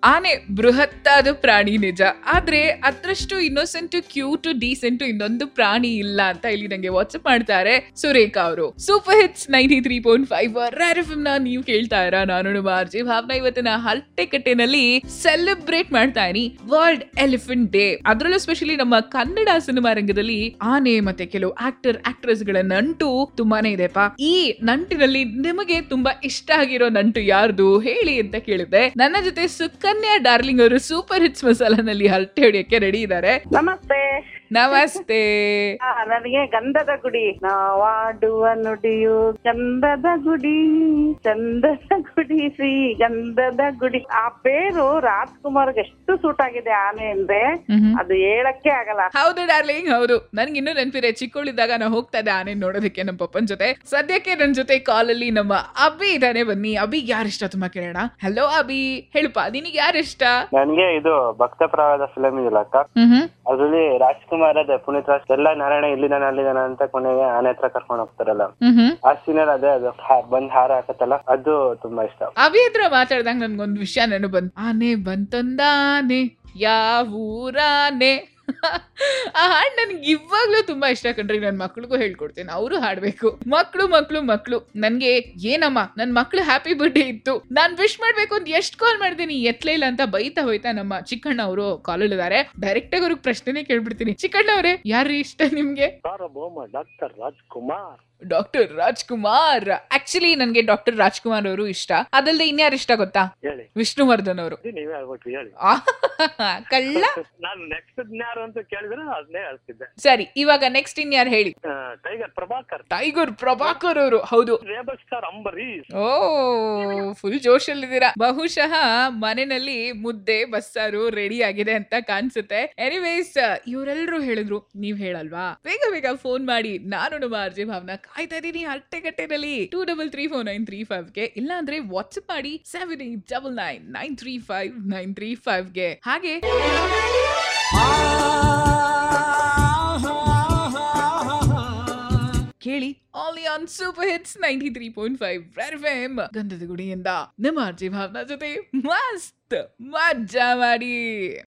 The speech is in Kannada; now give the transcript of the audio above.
ಆನೆ ಬೃಹತ್ತಾದ ಪ್ರಾಣಿ ನಿಜ ಆದ್ರೆ ಅದ್ರಷ್ಟು ಇನ್ನೋಸೆಂಟ್ ಕ್ಯೂಟ್ ಡೀಸೆಂಟ್ ಇನ್ನೊಂದು ಪ್ರಾಣಿ ಇಲ್ಲ ಅಂತ ಇಲ್ಲಿ ನಂಗೆ ವಾಟ್ಸ್ಆಪ್ ಮಾಡ್ತಾರೆ ಸುರೇಖಾ ಅವರು super hits ninety three point five ರ್ಯಾರಫಮ್ ನ ನೀವು ಕೇಳ್ತಾ ಇರ ನಾನು ಮಾರ್ಜಿ ಭಾವನ ಇವತ್ತಿನ ಹಲ್ಟೆ ಕಟ್ಟೆನಲ್ಲಿ ಸೆಲೆಬ್ರೇಟ್ ಮಾಡ್ತಾ ಇದೀನಿ ವರ್ಲ್ಡ್ ಎಲಿಫೆಂಟ್ ಡೇ ಅದರಲ್ಲೂ ಸ್ಪೆಷಲಿ ನಮ್ಮ ಕನ್ನಡ ಸಿನಿಮಾ ರಂಗದಲ್ಲಿ ಆನೆ ಮತ್ತೆ ಕೆಲವು ಆಕ್ಟರ್ ಆಕ್ಟ್ರೆಸ್ ಗಳ ನಂಟು ತುಂಬಾನೇ ಇದೆಪ್ಪ ಈ ನಂಟಿನಲ್ಲಿ ನಿಮಗೆ ತುಂಬಾ ಇಷ್ಟ ಆಗಿರೋ ನಂಟು ಯಾರ್ದು ಹೇಳಿ ಅಂತ ಕೇಳಿದೆ ನನ್ನ ಜೊತೆ ಸುಕನ್ಯಾ ಡಾರ್ಲಿಂಗ್ ಅವರು ಸೂಪರ್ ಹಿಟ್ಸ್ ಮಸಾಲಾನಲ್ಲಿ ಹರಟೆ ಹೊಡಿಯಕ್ಕೆ ರೆಡಿ ಇದ್ದಾರೆ ನಮಸ್ತೆ ನಮಸ್ತೆ ಆ, ನನಗೆ ಗಂಧದ ಗುಡಿ ನಾವಾಡುವ ನುಡಿಯು ಚಂದದ ಗುಡಿ ಚಂದದ ಗುಡಿ ಶ್ರೀ ಗಂಧದ ಗುಡಿ ಆ ಪೇರು ರಾಜ್ಕುಮಾರ್ಗೆ ಎಷ್ಟು ಸೂಟ್ ಆಗಿದೆ ಆನೆ ಅಂದ್ರೆ ಮ್ಹೂ. ಅದು ಹೇಳಕ್ಕೆ ಆಗಲ್ಲ ಹೌದು ಡಾರ್ಲಿಂಗ್ ಹೌದು ನನ್ಗೆ ಇನ್ನೂ ನೆನಪಿದೆ ಚಿಕ್ಕವಳಿದ್ದಾಗ ನಾವು ಹೋಗ್ತಾ ಇದ್ದೆ ಆನೆ ನೋಡೋದಕ್ಕೆ ನಮ್ಮ ಪಪ್ಪನ ಜೊತೆ ಸದ್ಯಕ್ಕೆ ನನ್ನ ಜೊತೆ ಕಾಲ್ ಅಲ್ಲಿ ನಮ್ಮ ಅಭಿ ಇದಾನೆ ಬನ್ನಿ ಅಭಿ ಯಾರಿಷ್ಟ ತುಂಬಾ ಕೇಳೋಣ ಹಲೋ ಅಭಿ ಹೇಳುಪ್ಪ ನಿನಗೆ ಯಾರಿಷ್ಟ ನನ್ಗೆ ಇದು ಭಕ್ತ ಪ್ರವಾದ ಫಿಲಮ್ ಇದೆಯಲ್ಲ ಅಕ್ಕ ಹ್ಮ್ ಅದ್ರಲ್ಲಿ ರಾಜ್ಕುಮಾರ್ ಅದೇ ಪುನೀತ್ ರಾಜ್ ಎಲ್ಲ ನಾರಾಯಣ ಇಲ್ಲಿದಾನ ಅಲ್ಲಿದಾನ ಅಂತ ಕೊನೆಗೆ ಆನೆ ಹತ್ರ ಕರ್ಕೊಂಡು ಹೋಗ್ತಾರಲ್ಲ ಹ್ಮ್ ಆ ಸೀನಲ್ಲಿ ಅದೇ ಅದು ಹಾ- ಬಂದ್ ಹಾರ ಹಾಕತ್ತಲ್ಲ ಅದು ತುಂಬಾ ಇಷ್ಟ ಅಭಿ ಹತ್ರ ಮಾತಾಡ್ದಂಗ ನನ್ಗೊಂದು ವಿಷಯ ನೆನಪು ಬಂತು ಆನೆ ಬಂತೊಂದಾನೆ ಯಾವೂರಾನೆ ಆ ಹಾಡ್ ನನ್ಗೆ ಇವಾಗ್ಲೂ ತುಂಬಾ ಇಷ್ಟ ಕಣ್ರಿ ನನ್ ಮಕ್ಳಿಗೂ ಹೇಳ್ಕೊಡ್ತೇನೆ ಅವರು ಹಾಡ್ಬೇಕು ಮಕ್ಳು ಮಕ್ಳು ಮಕ್ಳು ನನ್ಗೆ ಏನಮ್ಮ ನನ್ ಮಕ್ಳು ಹ್ಯಾಪಿ ಬರ್ಡೇ ಇತ್ತು ನಾನ್ ವಿಶ್ ಮಾಡ್ಬೇಕು ಅಂತ ಎಷ್ಟ್ ಕಾಲ್ ಮಾಡ್ತೀನಿ ಎತ್ಲೇ ಇಲ್ಲ ಅಂತ ಬೈತಾ ಹೋಯ್ತಾ ನಮ್ಮ ಚಿಕ್ಕಣ್ಣ ಅವರು ಕಾಲಲ್ಲಿದ್ದಾರೆ ಡೈರೆಕ್ಟ್ ಆಗಿ ಅವ್ರಿಗೆ ಪ್ರಶ್ನೆನೇ ಕೇಳ್ಬಿಡ್ತೀನಿ ಚಿಕ್ಕಣ್ಣ ಅವರೇ ಯಾರು ಇಷ್ಟ ನಿಮ್ಗೆ ಸಾರ್ವಭೌಮ doctor Rajkumar doctor Rajkumar actually ನನ್ಗೆ ಡಾಕ್ಟರ್ ರಾಜ್ಕುಮಾರ್ ಅವರು ಇಷ್ಟ ಅದಲ್ದೆ ಇನ್ಯಾರು ಇಷ್ಟ ಗೊತ್ತಾ ಹೇಳಿ ವಿಷ್ಣುವರ್ಧನ್ ಅವರು ಇದು ನೀವೇ ಹೇಳ್ಬಿಟ್ರಿ ಹೇಳಿ ಕಳ್ಳ ನಾನು ನೆಕ್ಸ್ಟ್ ಯಾರು ಅಂತ ಕೇಳಿದ್ರೆ ಅದನ್ನೇ ಹೇಳ್ತಿದ್ದೆ ಸರಿ ಇವಾಗ ನೆಕ್ಸ್ಟ್ ಇನ್ಯಾರು ಹೇಳಿ ಆ, ಟೈಗರ್ ಪ್ರಭಾಕರ್ ಟೈಗರ್ ಪ್ರಭಾಕರ್ ಅವರು ಹೌದು ರೇಬಲ್ ಸ್ಟಾರ್ ಅಂಬರೀಶ್ ಓ ಫುಲ್ ಜೋಶಲ್ಲಿದ್ದೀರಾ ಬಹುಶಃ ಮನೆಯಲ್ಲಿ ಮುದ್ದೆ ಬಸ್ಸಾರು ರೆಡಿ ಆಗಿದೆ ಅಂತ ಕಾಣಿಸುತ್ತೆ ಎನಿವೇಸ್ ಇವರೆಲ್ಲರೂ ಹೇಳಿದ್ರು ನೀವ್ ಹೇಳಲ್ವಾ ಬೇಗ ಬೇಗ ಫೋನ್ ಮಾಡಿ ನಾನು ನಮ್ಮ ಅರ್ಜಿ ಭಾವನ ಕಾಯ್ತಾ ಇದೀನಿ ಹಟ್ಟೆಗಟ್ಟೆನಲ್ಲಿ two double three four nine three five ಗೆ ಇಲ್ಲ ಅಂದ್ರೆ ವಾಟ್ಸ್ಆಪ್ ಮಾಡಿ seven eight double nine nine three five nine three five ಗೆ ಹಾಗೆ ಕೇಳಿ all on super hits ninety three point five F ಗಂಧದ ಗುಡಿಯಿಂದ ನಿಮ್ಮ ಅರ್ಜಿ ಭಾವನಾ ಜೊತೆ ಮಸ್ತ್ ಮಜಾ ಮಾಡಿ